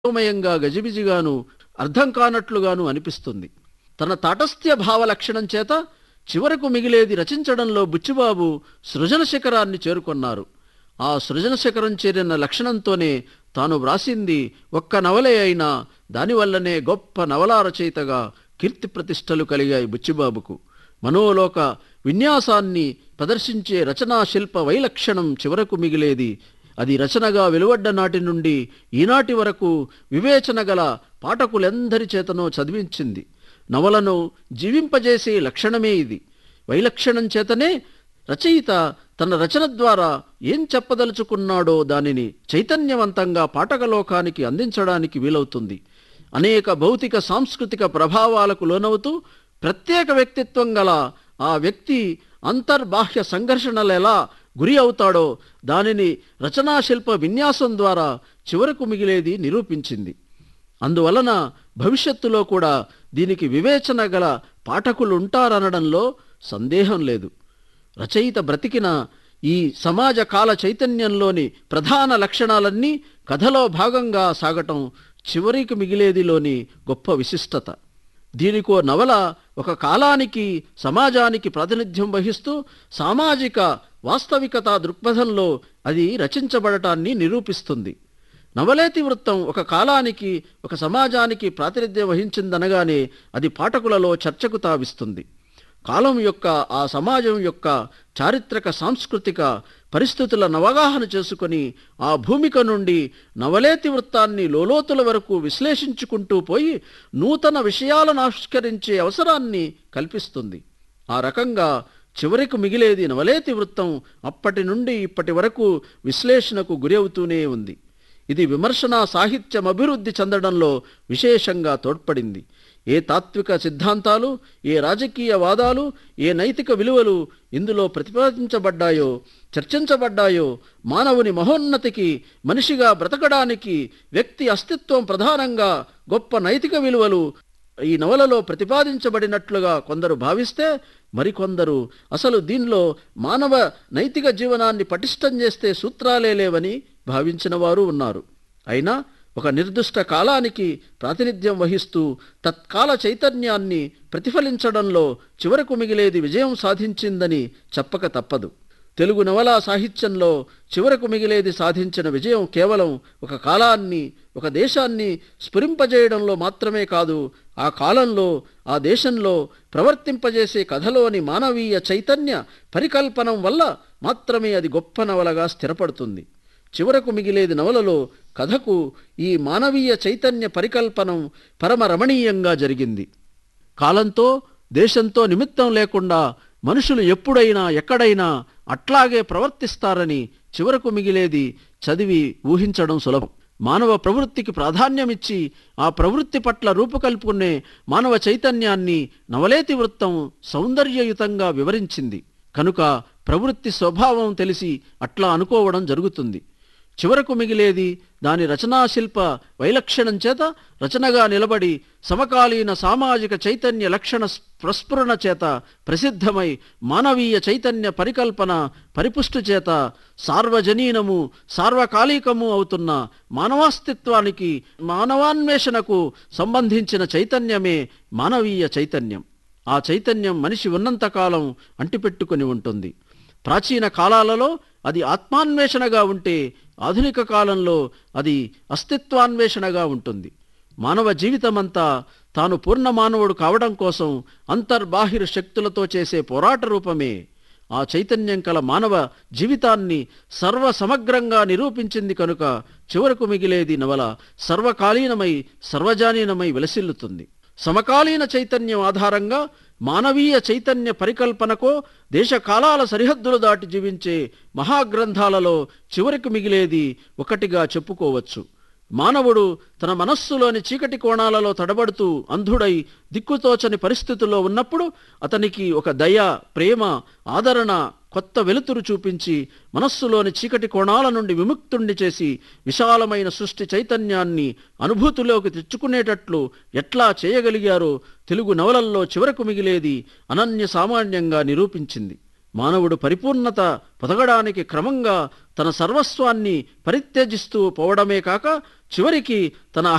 మయంగా గజిబిజిగాను అర్థం కానట్లుగాను అనిపిస్తుంది తన తాటస్థ్య భావ లక్షణం చేత చివరకు మిగిలేది రచించడంలో బుచ్చిబాబు సృజన శిఖరాన్ని చేరుకొన్నారు ఆ సృజన శిఖరం చేరిన లక్షణంతోనే తాను వ్రాసింది ఒక్క నవలే అయినా దానివల్లనే గొప్ప నవలా రచయితగా కీర్తి ప్రతిష్టలు కలిగాయి బుచ్చిబాబుకు మనోలోక విన్యాసాన్ని ప్రదర్శించే రచనా శిల్ప వైలక్షణం చివరకు మిగిలేది అది రచనగా వెలువడ్డ నాటి నుండి ఈనాటి వరకు వివేచన గల పాఠకులెందరి చేతనో చదివించింది నవలను జీవింపజేసే లక్షణమే ఇది వైలక్షణం చేతనే రచయిత తన రచన ద్వారా ఏం చెప్పదలుచుకున్నాడో దానిని చైతన్యవంతంగా పాఠకలోకానికి అందించడానికి వీలవుతుంది అనేక భౌతిక సాంస్కృతిక ప్రభావాలకు లోనవుతూ ప్రత్యేక వ్యక్తిత్వం గల ఆ వ్యక్తి అంతర్బాహ్య సంఘర్షణలు ఎలా గురి అవుతాడో దానిని రచనాశిల్ప విన్యాసం ద్వారా చివరకు మిగిలేది నిరూపించింది అందువలన భవిష్యత్తులో కూడా దీనికి వివేచన గల పాఠకులుంటారనడంలో సందేహం లేదు రచయిత బ్రతికిన ఈ సమాజ కాల చైతన్యంలోని ప్రధాన లక్షణాలన్నీ కథలో భాగంగా సాగటం చివరికి మిగిలేదిలోని గొప్ప విశిష్టత దీనికో నవల ఒక కాలానికి సమాజానికి ప్రాతినిధ్యం వహిస్తూ సామాజిక వాస్తవికత దృక్పథంలో అది రచించబడటాన్ని నిరూపిస్తుంది నవలేతి వృత్తం ఒక కాలానికి ఒక సమాజానికి ప్రాతినిధ్యం వహించిందనగానే అది పాఠకులలో చర్చకు తావిస్తుంది కాలం యొక్క ఆ సమాజం యొక్క చారిత్రక సాంస్కృతిక పరిస్థితుల నవగాహన చేసుకొని ఆ భూమిక నుండి నవలేతి వృత్తాన్ని లోలోతుల వరకు విశ్లేషించుకుంటూ పోయి నూతన విషయాలను ఆవిష్కరించే అవసరాన్ని కల్పిస్తుంది ఆ రకంగా చివరికి మిగిలేది నవలేతి వృత్తం అప్పటి నుండి ఇప్పటి వరకు విశ్లేషణకు గురి అవుతూనే ఉంది ఇది విమర్శనా సాహిత్యం అభివృద్ధి చెందడంలో విశేషంగా తోడ్పడింది ఏ తాత్విక సిద్ధాంతాలు ఏ రాజకీయ వాదాలు ఏ నైతిక విలువలు ఇందులో ప్రతిపాదించబడ్డాయో చర్చించబడ్డాయో మానవుని మహోన్నతికి మనిషిగా బ్రతకడానికి వ్యక్తి అస్తిత్వం ప్రధానంగా గొప్ప నైతిక విలువలు ఈ నవలలో ప్రతిపాదించబడినట్లుగా కొందరు భావిస్తే మరికొందరు అసలు దీనిలో మానవ నైతిక జీవనాన్ని పటిష్టం చేస్తే సూత్రాలే లేవని భావించిన వారు ఉన్నారు అయినా ఒక నిర్దిష్ట కాలానికి ప్రాతినిధ్యం వహిస్తూ తత్కాల చైతన్యాన్ని ప్రతిఫలించడంలో చివరకు మిగిలేది విజయం సాధించిందని చెప్పక తప్పదు తెలుగు నవలా సాహిత్యంలో చివరకు మిగిలేది సాధించిన విజయం కేవలం ఒక కాలాన్ని ఒక దేశాన్ని స్ఫురింపజేయడంలో మాత్రమే కాదు ఆ కాలంలో ఆ దేశంలో ప్రవర్తింపజేసే కథలోని మానవీయ చైతన్య పరికల్పనం వల్ల మాత్రమే అది గొప్ప నవలగా స్థిరపడుతుంది చివరకు మిగిలేది నవలలో కథకు ఈ మానవీయ చైతన్య పరికల్పనం పరమ రమణీయంగా జరిగింది కాలంతో దేశంతో నిమిత్తం లేకుండా మనుషులు ఎప్పుడైనా ఎక్కడైనా అట్లాగే ప్రవర్తిస్తారని చివరకు మిగిలేది చదివి ఊహించడం సులభం మానవ ప్రవృత్తికి ప్రాధాన్యమిచ్చి ఆ ప్రవృత్తి పట్ల రూపుకల్పుకునే మానవ చైతన్యాన్ని నవలేతి వృత్తం సౌందర్యయుతంగా వివరించింది కనుక ప్రవృత్తి స్వభావం తెలిసి అట్లా అనుకోవడం జరుగుతుంది చివరకు మిగిలేది దాని రచనాశిల్ప వైలక్షణం చేత రచనగా నిలబడి సమకాలీన సామాజిక చైతన్య లక్షణ ప్రస్ఫురణ చేత ప్రసిద్ధమై మానవీయ చైతన్య పరికల్పన పరిపుష్టి చేత సార్వజనీనము సార్వకాలికము అవుతున్న మానవాస్తిత్వానికి మానవాన్వేషణకు సంబంధించిన చైతన్యమే మానవీయ చైతన్యం ఆ చైతన్యం మనిషి ఉన్నంతకాలం అంటిపెట్టుకుని ఉంటుంది ప్రాచీన కాలాలలో అది ఆత్మాన్వేషణగా ఉంటే ఆధునిక కాలంలో అది అస్తిత్వాన్వేషణగా ఉంటుంది మానవ జీవితమంతా తాను పూర్ణ మానవుడు కావడం కోసం అంతర్బాహిర శక్తులతో చేసే పోరాట రూపమే ఆ చైతన్యం కల మానవ జీవితాన్ని సర్వ సమగ్రంగా నిరూపించింది కనుక చివరకు మిగిలేది నవల సర్వకాలీనమై సర్వజానీనమై విలసిల్లుతుంది సమకాలీన చైతన్యం ఆధారంగా మానవీయ చైతన్య పరికల్పనకో దేశకాలాల సరిహద్దులు దాటి జీవించే మహాగ్రంథాలలో చివరికి మిగిలేది ఒకటిగా చెప్పుకోవచ్చు మానవుడు తన మనస్సులోని చీకటి కోణాలలో తడబడుతూ అంధుడై దిక్కుతోచని పరిస్థితుల్లో ఉన్నప్పుడు అతనికి ఒక దయ ప్రేమ ఆదరణ కొత్త వెలుతురు చూపించి మనస్సులోని చీకటి కోణాల నుండి విముక్తుణ్ణి చేసి విశాలమైన సృష్టి చైతన్యాన్ని అనుభూతిలోకి తెచ్చుకునేటట్లు ఎట్లా చేయగలిగారో తెలుగు నవలల్లో చివరకు మిగిలేది అనన్య సామాన్యంగా నిరూపించింది మానవుడు పరిపూర్ణత పొదగడానికి క్రమంగా తన సర్వస్వాన్ని పరిత్యజిస్తూ పోవడమే కాక చివరికి తన